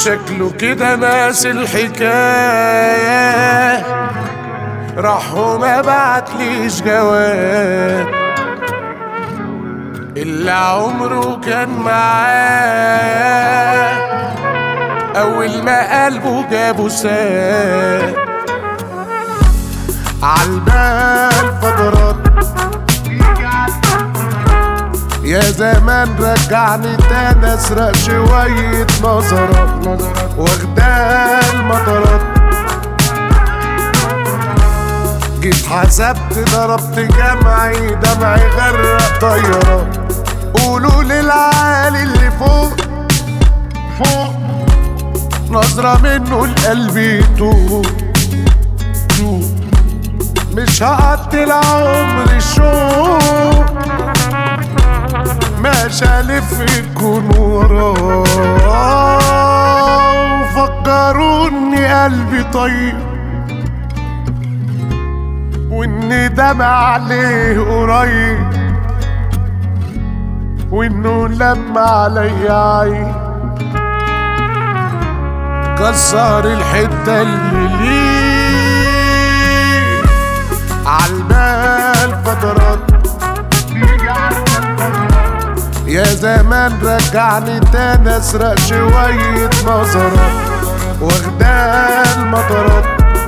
شكله كده ناس الحكاية راح وما بعتليش جواب اللي عمره كان معاه أول ما قلبه جابه ساب عالبال فترات يا زمان رجعني تاني اسرق شوية نظرات واخدها المطرات جيت حسبت ضربت جمعي دمعي غرق طيارات قولوا للعالي اللي فوق فوق نظرة منه القلب يتوب توب. مش هقتل عمري الشوق مش هلف الكون وراه فكروني قلبي طيب وان دمع عليه قريب وانه لما عليا عين كسر الحتة اللي ليه عالبال فترات يا زمان رجعني تاني اسرق شوية نظرات واخدها المطرات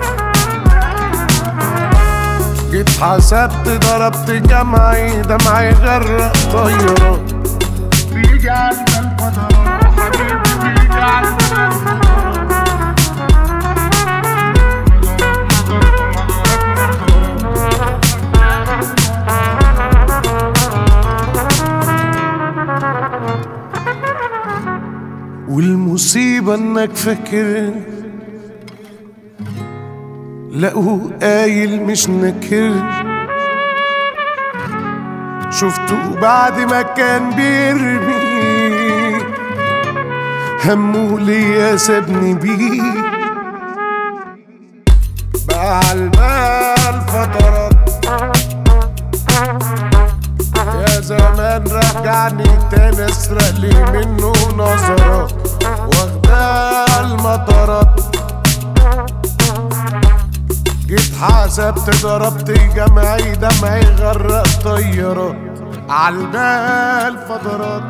جيت حسبت ضربت جمعي دمعي غرق طيارات بيجي على الفترات حبيبي بيجي على والمصيبة انك فاكر لقوه قايل مش نكر شفته بعد ما كان بيرمي همه ليا سابني بيه بقى عالبال فترات يا زمان رجعني تاني اسرق لي منه نظرات واخدها المطرات جيت حسبت ضربت جمعي دمعي غرق طيارات عالبال فترات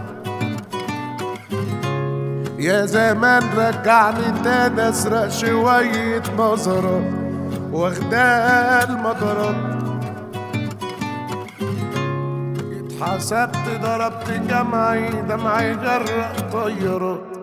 يا زمان رجعني تاني اسرق شوية نظرات واخدها المطرات حسبت ضربت جمعي دمعي غرق طيارات